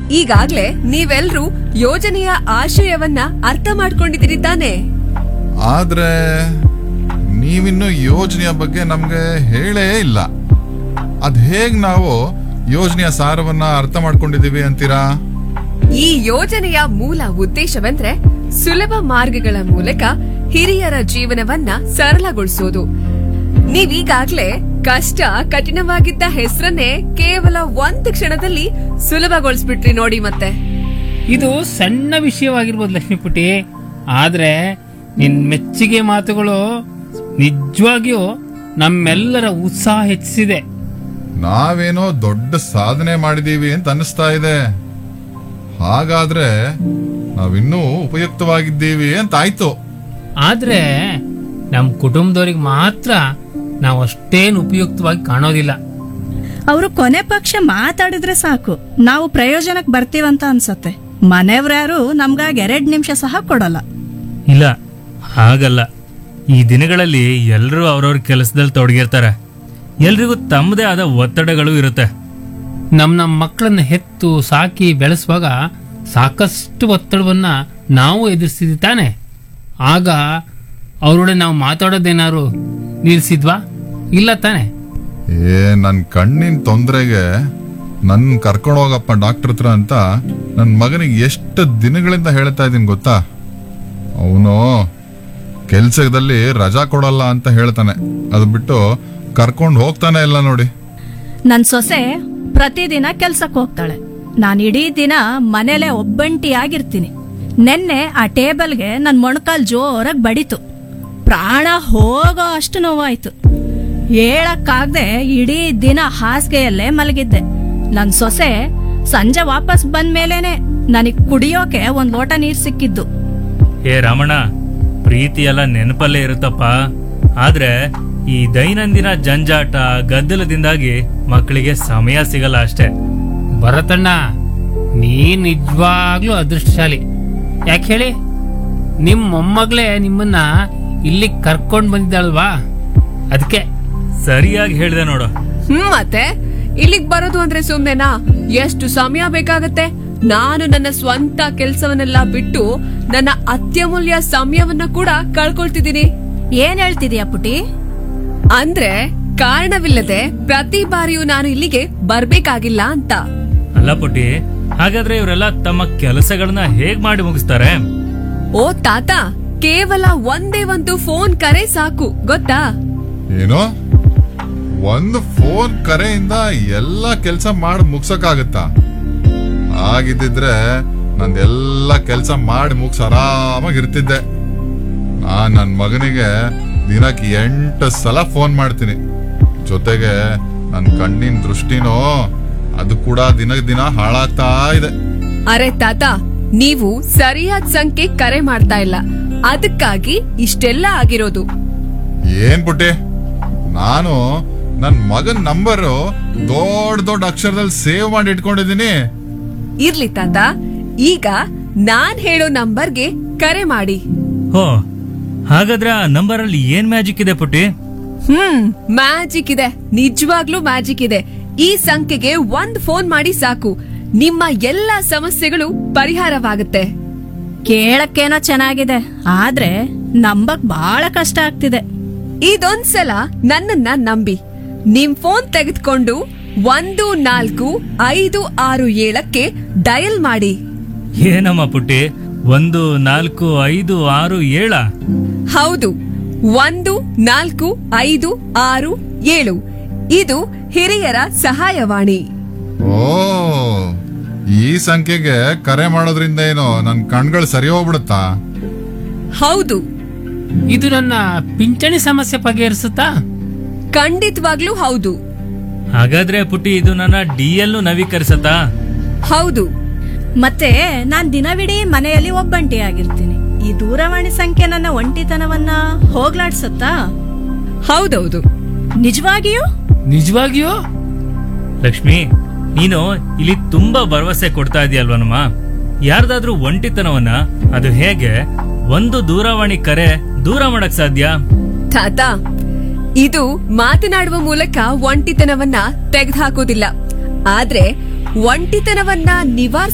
ಈಗಾಗ್ಲೇ ನೀವೆಲ್ರೂ ಯೋಜನೆಯ ಆಶಯವನ್ನ ಅರ್ಥ ಮಾಡ್ಕೊಂಡಿದ್ದೀರಿ ತಾನೆ ಆದ್ರೆ ನೀವಿನ್ನು ಯೋಜನೆಯ ಬಗ್ಗೆ ನಮ್ಗೆ ಹೇಳೇ ಇಲ್ಲ ಅದ್ ಹೇಗ್ ನಾವು ಯೋಜನೆಯ ಸಾರವನ್ನ ಅರ್ಥ ಮಾಡ್ಕೊಂಡಿದೀವಿ ಅಂತೀರಾ ಈ ಯೋಜನೆಯ ಮೂಲ ಉದ್ದೇಶವೆಂದ್ರೆ ಸುಲಭ ಮಾರ್ಗಗಳ ಮೂಲಕ ಹಿರಿಯರ ಜೀವನವನ್ನ ಸರಳಗೊಳಿಸೋದು ನೀವೀಗಾಗ್ಲೇ ಕಷ್ಟ ಕಠಿಣವಾಗಿದ್ದ ಹೆಸರನ್ನೇ ಕೇವಲ ಒಂದು ಕ್ಷಣದಲ್ಲಿ ಸುಲಭಗೊಳಿಸ್ಬಿಟ್ರಿ ನೋಡಿ ಮತ್ತೆ ಇದು ಸಣ್ಣ ವಿಷಯವಾಗಿರ್ಬೋದು ಲಕ್ಷ್ಮೀಪುಟಿ ಆದ್ರೆ ನಿನ್ ಮೆಚ್ಚುಗೆ ಮಾತುಗಳು ನಿಜವಾಗಿಯೂ ನಮ್ಮೆಲ್ಲರ ಉತ್ಸಾಹ ಹೆಚ್ಚಿಸಿದೆ ನಾವೇನೋ ದೊಡ್ಡ ಸಾಧನೆ ಮಾಡಿದೀವಿ ಅಂತ ಅನ್ನಿಸ್ತಾ ಇದೆ ಹಾಗಾದ್ರೆ ನಾವಿನ್ನೂ ಉಪಯುಕ್ತವಾಗಿದ್ದೀವಿ ಅಂತ ಆಯ್ತು ಆದ್ರೆ ನಮ್ ಕುಟುಂಬದವ್ರಿಗೆ ಮಾತ್ರ ನಾವು ಅಷ್ಟೇನು ಉಪಯುಕ್ತವಾಗಿ ಕಾಣೋದಿಲ್ಲ ಅವರು ಕೊನೆ ಪಕ್ಷ ಮಾತಾಡಿದ್ರೆ ಸಾಕು ನಾವು ಪ್ರಯೋಜನಕ್ಕೆ ಬರ್ತೀವಂತ ಅನ್ಸತ್ತೆ ಮನೆಯವ್ರ್ಯಾರು ನಮ್ಗಾಗಿ ಎರಡ್ ನಿಮಿಷ ಸಹ ಕೊಡಲ್ಲ ಇಲ್ಲ ಹಾಗಲ್ಲ ಈ ದಿನಗಳಲ್ಲಿ ಎಲ್ಲರೂ ಅವ್ರವ್ರ ಕೆಲಸದಲ್ಲಿ ತೊಡಗಿರ್ತಾರೆ ಎಲ್ರಿಗೂ ತಮ್ಮದೇ ಆದ ಒತ್ತಡಗಳು ಇರುತ್ತೆ ನಮ್ ನಮ್ಮ ಮಕ್ಕಳನ್ನ ಹೆತ್ತು ಸಾಕಿ ಬೆಳೆಸುವಾಗ ಸಾಕಷ್ಟು ಒತ್ತಡವನ್ನ ನಾವು ಎದುರಿಸಿದ್ವಿ ತಾನೆ ಆಗ ಅವರೊಡೆ ನಾವು ಮಾತಾಡೋದೇನಾದ್ರು ನಿಲ್ಸಿದ್ವಾ ಇಲ್ಲ ತಾನೆ ಏ ನನ್ ಕಣ್ಣಿನ ತೊಂದರೆಗೆ ನನ್ ಕರ್ಕೊಂಡು ಹೋಗಪ್ಪ ಡಾಕ್ಟರ್ ಹತ್ರ ಅಂತ ನನ್ ಮಗನಿಗೆ ಎಷ್ಟು ದಿನಗಳಿಂದ ಹೇಳ್ತಾ ಇದೀನಿ ಗೊತ್ತಾ ಅವನು ಕೆಲ್ಸದಲ್ಲಿ ರಜಾ ಕೊಡಲ್ಲ ಅಂತ ಹೇಳ್ತಾನೆ ಅದು ಬಿಟ್ಟು ಕರ್ಕೊಂಡು ಹೋಗ್ತಾನೆ ಇಲ್ಲ ನೋಡಿ ನನ್ ಸೊಸೆ ಪ್ರತಿದಿನ ಕೆಲ್ಸಕ್ಕೆ ಹೋಗ್ತಾಳೆ ನಾನು ಇಡೀ ದಿನ ಮನೇಲೆ ಒಬ್ಬಂಟಿಯಾಗಿರ್ತೀನಿ ನೆನ್ನೆ ಆ ಟೇಬಲ್ಗೆ ನನ್ ಮೊಣಕಾಲ್ ಜೋರಾಗಿ ಬಡಿತು ಪ್ರಾಣ ಹೋಗೋ ಅಷ್ಟು ನೋವಾಯ್ತು ಹೇಳಕ್ಕಾಗ್ದೆ ಇಡೀ ದಿನ ಹಾಸಿಗೆಯಲ್ಲೇ ಮಲಗಿದ್ದೆ ನನ್ ಸೊಸೆ ಸಂಜೆ ವಾಪಸ್ ಬಂದ ಮೇಲೇನೆ ನನಗ್ ಕುಡಿಯೋಕೆ ಒಂದ್ ಲೋಟ ನೀರ್ ಸಿಕ್ಕಿದ್ದು ಏ ರಮಣ ಪ್ರೀತಿ ಎಲ್ಲ ನೆನಪಲ್ಲೇ ಇರುತ್ತಪ್ಪ ಆದ್ರೆ ಈ ದೈನಂದಿನ ಜಂಜಾಟ ಗದ್ದಲದಿಂದಾಗಿ ಮಕ್ಕಳಿಗೆ ಸಮಯ ಸಿಗಲ್ಲ ಅಷ್ಟೇ ಭರತಣ್ಣ ನೀ ನಿಜವಾಗ್ಲೂ ಅದೃಷ್ಟಶಾಲಿ ಯಾಕೆ ಹೇಳಿ ನಿಮ್ ಮೊಮ್ಮಗಳೇ ನಿಮ್ಮನ್ನ ಇಲ್ಲಿ ಕರ್ಕೊಂಡ್ ಬಂದಿದ್ದಾಳಲ್ವಾ ಅದಕ್ಕೆ ಸರಿಯಾಗಿ ಹೇಳಿದೆ ನೋಡು ಹ್ಮ್ ಮತ್ತೆ ಇಲ್ಲಿಗ್ ಬರೋದು ಅಂದ್ರೆ ಸುಮ್ನೆನಾ ಎಷ್ಟು ಸಮಯ ಬೇಕಾಗತ್ತೆ ನಾನು ನನ್ನ ಸ್ವಂತ ಕೆಲ್ಸವನ್ನೆಲ್ಲ ಬಿಟ್ಟು ನನ್ನ ಅತ್ಯಮೂಲ್ಯ ಸಮಯವನ್ನ ಕೂಡ ಕಳ್ಕೊಳ್ತಿದ್ದೀನಿ ಏನ್ ಹೇಳ್ತಿದೀಯ ಪುಟಿ ಅಂದ್ರೆ ಕಾರಣವಿಲ್ಲದೆ ಪ್ರತಿ ಬಾರಿಯೂ ನಾನು ಇಲ್ಲಿಗೆ ಬರ್ಬೇಕಾಗಿಲ್ಲ ಅಂತ ಅಲ್ಲ ಪುಟಿ ಹಾಗಾದ್ರೆ ಇವರೆಲ್ಲ ತಮ್ಮ ಕೆಲಸಗಳನ್ನ ಹೇಗ್ ಮಾಡಿ ಮುಗಿಸ್ತಾರೆ ಓ ತಾತ ಕೇವಲ ಒಂದೇ ಒಂದು ಫೋನ್ ಕರೆ ಸಾಕು ಗೊತ್ತಾ ಏನೋ ಒಂದು ಫೋನ್ ಕರೆಯಿಂದ ಎಲ್ಲ ಕೆಲಸ ಮಾಡಿ ಮುಗ್ಸಕ್ಕಾಗತ್ತಾ ಆಗಿದ್ದಿದ್ರೆ ನಂದೆಲ್ಲ ಕೆಲಸ ಮಾಡಿ ಮುಗ್ಸ್ ಆರಾಮಾಗಿ ಇರ್ತಿದ್ದೆ ನಾನ್ ನನ್ ಮಗನಿಗೆ ದಿನಕ್ಕೆ ಎಂಟು ಸಲ ಫೋನ್ ಮಾಡ್ತೀನಿ ಜೊತೆಗೆ ನನ್ ಕಣ್ಣಿನ ದೃಷ್ಟಿನೋ ಅದು ಕೂಡ ದಿನ ದಿನ ಹಾಳಾಗ್ತಾ ಇದೆ ಅರೆ ತಾತ ನೀವು ಸರಿಯಾದ ಸಂಖ್ಯೆ ಕರೆ ಮಾಡ್ತಾ ಇಲ್ಲ ಅದಕ್ಕಾಗಿ ಇಷ್ಟೆಲ್ಲ ಆಗಿರೋದು ಏನ್ ಪುಟ್ಟಿ ನಾನು ನನ್ ಮಗನ್ ನಂಬರ್ ದೊಡ್ಡ ದೊಡ್ಡ ಅಕ್ಷರದಲ್ಲಿ ಸೇವ್ ಮಾಡಿ ಇಟ್ಕೊಂಡಿದ್ದೀನಿ ಇರ್ಲಿ ತಾತ ಈಗ ನಾನ್ ಹೇಳೋ ನಂಬರ್ಗೆ ಕರೆ ಮಾಡಿ ಹೋ ಹಾಗಾದ್ರೆ ಆ ನಂಬರ್ ಅಲ್ಲಿ ಏನ್ ಮ್ಯಾಜಿಕ್ ಇದೆ ಪುಟಿ ಹ್ಮ್ ಮ್ಯಾಜಿಕ್ ಇದೆ ನಿಜವಾಗ್ಲೂ ಮ್ಯಾಜಿಕ್ ಇದೆ ಈ ಸಂಖ್ಯೆಗೆ ಒಂದ್ ಫೋನ್ ಮಾಡಿ ಸಾಕು ನಿಮ್ಮ ಎಲ್ಲಾ ಸಮಸ್ಯೆಗಳು ಪರಿಹಾರವಾಗುತ್ತೆ ಕೇಳಕ್ಕೇನೋ ಚೆನ್ನಾಗಿದೆ ಆದ್ರೆ ನಂಬಕ್ ಬಹಳ ಕಷ್ಟ ಆಗ್ತಿದೆ ಇದೊಂದ್ಸಲ ನನ್ನನ್ನ ನಂಬಿ ನಿಮ್ ಫೋನ್ ತೆಗೆದುಕೊಂಡು ಒಂದು ನಾಲ್ಕು ಐದು ಆರು ಏಳಕ್ಕೆ ಡಯಲ್ ಮಾಡಿ ಏನಮ್ಮ ಪುಟ್ಟಿ ಒಂದು ನಾಲ್ಕು ಐದು ಆರು ಏಳ ಹೌದು ಒಂದು ನಾಲ್ಕು ಐದು ಆರು ಏಳು ಇದು ಹಿರಿಯರ ಸಹಾಯವಾಣಿ ಓ ಈ ಸಂಖ್ಯೆಗೆ ಕರೆ ಮಾಡೋದ್ರಿಂದ ಏನೋ ನನ್ ಕಣ್ಗಳು ಸರಿ ಹೋಗ್ಬಿಡುತ್ತಾ ಹೌದು ಇದು ನನ್ನ ಪಿಂಚಣಿ ಸಮಸ್ಯೆ ಬಗೆಹರಿಸುತ್ತಾ ಖಂಡಿತವಾಗ್ಲೂ ಹೌದು ಹಾಗಾದ್ರೆ ಪುಟ್ಟಿ ಇದು ನನ್ನ ಡಿ ಎಲ್ ನವೀಕರಿಸತ್ತಾ ಹೌದು ಮತ್ತೆ ನಾನ್ ದಿನವಿಡೀ ಮನೆಯಲ್ಲಿ ಒಬ್ಬಂಟಿಯಾಗಿರ್ತೀನಿ ಈ ದೂರವಾಣಿ ಸಂಖ್ಯೆ ನನ್ನ ಒಂಟಿತನವನ್ನ ಹೋಗ್ಲಾಡ್ಸತ್ತಾ ಹೌದೌದು ನಿಜವಾಗಿಯೂ ನಿಜವಾಗಿಯೂ ಲಕ್ಷ್ಮಿ ನೀನು ಇಲ್ಲಿ ತುಂಬಾ ಭರವಸೆ ಕೊಡ್ತಾ ಇದೆಯಲ್ವನಮ್ಮ ಯಾರ್ದಾದ್ರೂ ಒಂಟಿತನವನ್ನ ಅದು ಹೇಗೆ ಒಂದು ದೂರವಾಣಿ ಕರೆ ದೂರ ಮಾಡಕ್ ಸಾಧ್ಯ ತಾತ ಇದು ಮಾತನಾಡುವ ಮೂಲಕ ಒಂಟಿತನವನ್ನ ತೆಗೆದುಹಾಕೋದಿಲ್ಲ ಆದ್ರೆ ಒಂಟಿತನವನ್ನ ನಿವಾರಿಸ